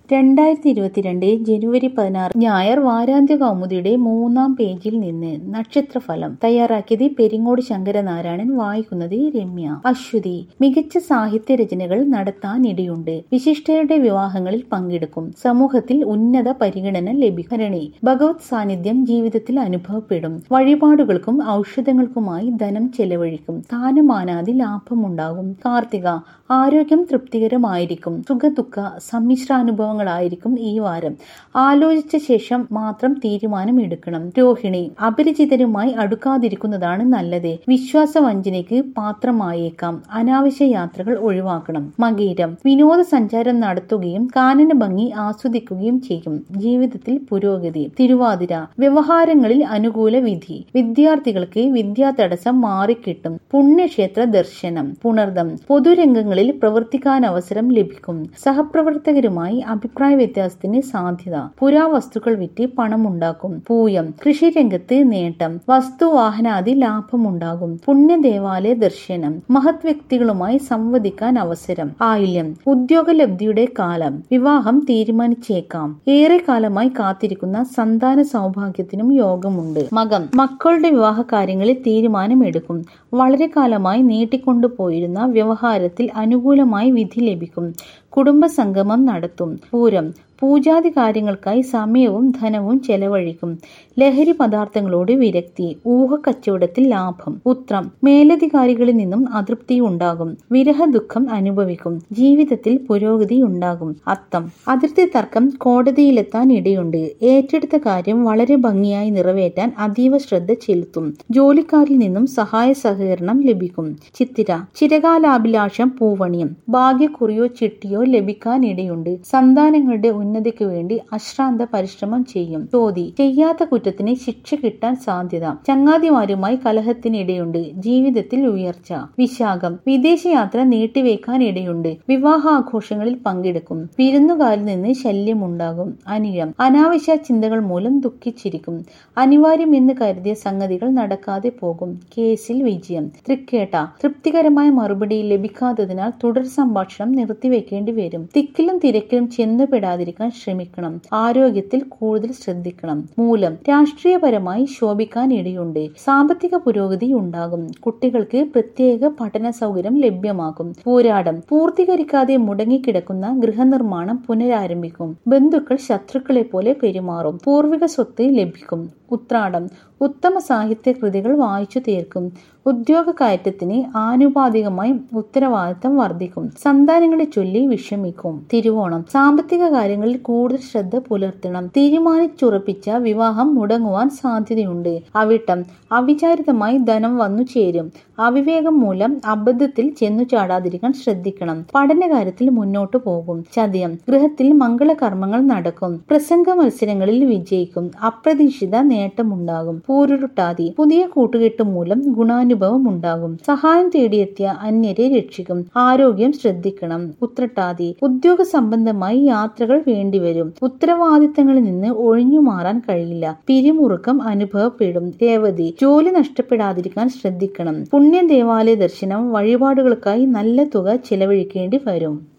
രണ്ടായിരത്തി ഇരുപത്തിരണ്ട് ജനുവരി പതിനാറ് ഞായർ വാരാന്ത്യ കൗമുദിയുടെ മൂന്നാം പേജിൽ നിന്ന് നക്ഷത്രഫലം തയ്യാറാക്കിയത് പെരിങ്ങോട് ശങ്കരനാരായണൻ വായിക്കുന്നത് രമ്യ അശ്വതി മികച്ച സാഹിത്യ രചനകൾ നടത്താനിടയുണ്ട് വിശിഷ്ടരുടെ വിവാഹങ്ങളിൽ പങ്കെടുക്കും സമൂഹത്തിൽ ഉന്നത പരിഗണന ലഭിക്കും ഭരണി ഭഗവത് സാന്നിധ്യം ജീവിതത്തിൽ അനുഭവപ്പെടും വഴിപാടുകൾക്കും ഔഷധങ്ങൾക്കുമായി ധനം ചെലവഴിക്കും സ്ഥാനമാനാതി ലാഭമുണ്ടാകും കാർത്തിക ആരോഗ്യം തൃപ്തികരമായിരിക്കും സുഖദുഃഖ സമ്മിശ്രാനുഭവങ്ങളായിരിക്കും ഈ വാരം ആലോചിച്ച ശേഷം മാത്രം തീരുമാനം എടുക്കണം രോഹിണി അപരിചിതരുമായി അടുക്കാതിരിക്കുന്നതാണ് നല്ലത് വിശ്വാസവഞ്ചനയ്ക്ക് പാത്രമായേക്കാം അനാവശ്യ യാത്രകൾ ഒഴിവാക്കണം മകീരം വിനോദസഞ്ചാരം നടത്തുകയും കാനന ഭംഗി ആസ്വദിക്കുകയും ചെയ്യും ജീവിതത്തിൽ പുരോഗതി തിരുവാതിര വ്യവഹാരങ്ങളിൽ അനുകൂല വിധി വിദ്യാർത്ഥികൾക്ക് വിദ്യാ തടസ്സം മാറിക്കിട്ടും പുണ്യക്ഷേത്ര ദർശനം പുണർദം പൊതുരംഗങ്ങളിൽ പ്രവർത്തിക്കാൻ അവസരം ലഭിക്കും സഹപ്രവർത്തകരുമായി അഭിപ്രായ വ്യത്യാസത്തിന് സാധ്യത പുരാവസ്തുക്കൾ വിറ്റ് പണമുണ്ടാക്കും പൂയം കൃഷിരംഗത്ത് നേട്ടം വസ്തുവാഹനാദി ലാഭമുണ്ടാകും പുണ്യദേവാലയ ദർശനം മഹത് വ്യക്തികളുമായി സംവദിക്കാൻ അവസരം ആയില്യം ഉദ്യോഗലബ്ധിയുടെ കാലം വിവാഹം തീരുമാനിച്ചേക്കാം ഏറെ കാലമായി കാത്തിരിക്കുന്ന സന്താന സൗഭാഗ്യത്തിനും യോഗമുണ്ട് മകം മക്കളുടെ വിവാഹ കാര്യങ്ങളിൽ തീരുമാനമെടുക്കും വളരെ കാലമായി നീട്ടിക്കൊണ്ടുപോയിരുന്ന വ്യവഹാരത്തിൽ അനുകൂലമായി വിധി ലഭിക്കും കുടുംബ സംഗമം നടത്തും പൂരം പൂജാതി കാര്യങ്ങൾക്കായി സമയവും ധനവും ചെലവഴിക്കും ലഹരി പദാർത്ഥങ്ങളോട് വിരക്തി ഊഹ കച്ചവടത്തിൽ ലാഭം ഉത്രം മേലധികാരികളിൽ നിന്നും അതൃപ്തി ഉണ്ടാകും വിരഹ ദുഃഖം അനുഭവിക്കും ജീവിതത്തിൽ പുരോഗതി ഉണ്ടാകും അത്തം അതിർത്തി തർക്കം കോടതിയിലെത്താൻ ഇടയുണ്ട് ഏറ്റെടുത്ത കാര്യം വളരെ ഭംഗിയായി നിറവേറ്റാൻ അതീവ ശ്രദ്ധ ചെലുത്തും ജോലിക്കാരിൽ നിന്നും സഹായ സഹകരണം ലഭിക്കും ചിത്തിര ചിരകാലാഭിലാഷം പൂവണിയും ഭാഗ്യക്കുറിയോ ചിട്ടിയോ ലഭിക്കാനിടയുണ്ട് സന്താനങ്ങളുടെ ഉന്നതിക്ക് വേണ്ടി അശ്രാന്ത പരിശ്രമം ചെയ്യും ചോതി ചെയ്യാത്ത കുറ്റത്തിന് ശിക്ഷ കിട്ടാൻ സാധ്യത ചങ്ങാതിമാരുമായി കലഹത്തിനിടയുണ്ട് ജീവിതത്തിൽ ഉയർച്ച വിശാഖം വിദേശയാത്ര നീട്ടിവെക്കാൻ ഇടയുണ്ട് വിവാഹാഘോഷങ്ങളിൽ പങ്കെടുക്കും വിരുന്നുകാരിൽ നിന്ന് ശല്യമുണ്ടാകും അനിഴം അനാവശ്യ ചിന്തകൾ മൂലം ദുഃഖിച്ചിരിക്കും അനിവാര്യമെന്ന് കരുതിയ സംഗതികൾ നടക്കാതെ പോകും കേസിൽ വിജയം തൃക്കേട്ട തൃപ്തികരമായ മറുപടി ലഭിക്കാത്തതിനാൽ തുടർ സംഭാഷണം നിർത്തിവെക്കേണ്ടി വരും തിക്കിലും തിരക്കിലും ചെന്നുപെടാതിരിക്കാൻ ശ്രമിക്കണം ആരോഗ്യത്തിൽ കൂടുതൽ ശ്രദ്ധിക്കണം മൂലം രാഷ്ട്രീയപരമായി ശോഭിക്കാൻ ഇടയുണ്ട് സാമ്പത്തിക പുരോഗതി ഉണ്ടാകും കുട്ടികൾക്ക് പ്രത്യേക പഠന സൗകര്യം ലഭ്യമാകും പോരാടം പൂർത്തീകരിക്കാതെ മുടങ്ങിക്കിടക്കുന്ന ഗൃഹനിർമ്മാണം പുനരാരംഭിക്കും ബന്ധുക്കൾ ശത്രുക്കളെ പോലെ പെരുമാറും പൂർവിക സ്വത്ത് ലഭിക്കും ഉത്രാടം ഉത്തമ സാഹിത്യ കൃതികൾ വായിച്ചു തീർക്കും ഉദ്യോഗ കയറ്റത്തിന് ആനുപാതികമായി ഉത്തരവാദിത്തം വർദ്ധിക്കും സന്താനങ്ങളെ ചൊല്ലി വിഷമിക്കും തിരുവോണം സാമ്പത്തിക കാര്യങ്ങളിൽ കൂടുതൽ ശ്രദ്ധ പുലർത്തണം തീരുമാനിച്ചുറപ്പിച്ച വിവാഹം മുടങ്ങുവാൻ സാധ്യതയുണ്ട് അവിട്ടം അവിചാരിതമായി ധനം വന്നു ചേരും അവിവേകം മൂലം അബദ്ധത്തിൽ ചെന്നു ചാടാതിരിക്കാൻ ശ്രദ്ധിക്കണം പഠനകാര്യത്തിൽ മുന്നോട്ടു പോകും ചതയം ഗൃഹത്തിൽ മംഗളകർമ്മങ്ങൾ നടക്കും പ്രസംഗ മത്സരങ്ങളിൽ വിജയിക്കും അപ്രതീക്ഷിത നേട്ടമുണ്ടാകും പൂരുരുട്ടാതി പുതിയ കൂട്ടുകെട്ട് മൂലം ഗുണാനുഭവം ഉണ്ടാകും സഹായം തേടിയെത്തിയ അന്യരെ രക്ഷിക്കും ആരോഗ്യം ശ്രദ്ധിക്കണം ഉത്രട്ടാതി ഉദ്യോഗ സംബന്ധമായി യാത്രകൾ വേണ്ടിവരും ഉത്തരവാദിത്തങ്ങളിൽ നിന്ന് ഒഴിഞ്ഞു മാറാൻ കഴിയില്ല പിരിമുറുക്കം അനുഭവപ്പെടും രേവതി ജോലി നഷ്ടപ്പെടാതിരിക്കാൻ ശ്രദ്ധിക്കണം പുണ്യ ദേവാലയ ദർശനം വഴിപാടുകൾക്കായി നല്ല തുക ചെലവഴിക്കേണ്ടി വരും